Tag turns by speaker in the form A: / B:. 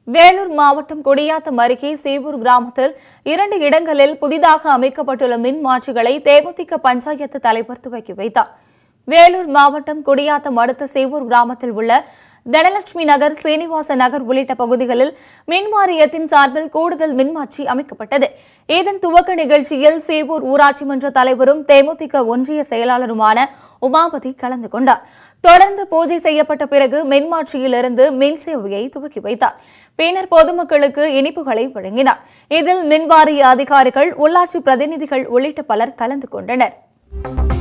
A: வேலூர் மாவட்டம் கொடியாத்தம் அருகே சேவூர் கிராமத்தில் இரண்டு இடங்களில் புதிதாக அமைக்கப்பட்டுள்ள மின் மாற்றிகளை தேமுதிக பஞ்சாயத்து தலைவர் துவக்கி வைத்தார் வேலூர் மாவட்டம் கொடியாத்தம் அடுத்த சேவூர் கிராமத்தில் உள்ள தனலட்சுமி நகர் சீனிவாச நகர் உள்ளிட்ட பகுதிகளில் மின் வாரியத்தின் சார்பில் கூடுதல் மின்மாற்றி அமைக்கப்பட்டது இதன் துவக்க நிகழ்ச்சியில் சேவூர் ஊராட்சி மன்ற தலைவரும் தேமுதிக ஒன்றிய செயலாளருமான உமாபதி கலந்து கொண்டார் தொடர்ந்து பூஜை செய்யப்பட்ட பிறகு மின்மாற்றியிலிருந்து மின் சேவையை துவக்கி வைத்தார் பின்னர் பொதுமக்களுக்கு இனிப்புகளை வழங்கினார் இதில் மின்வாரிய அதிகாரிகள் உள்ளாட்சி பிரதிநிதிகள் உள்ளிட்ட பலர் கலந்து கொண்டனர்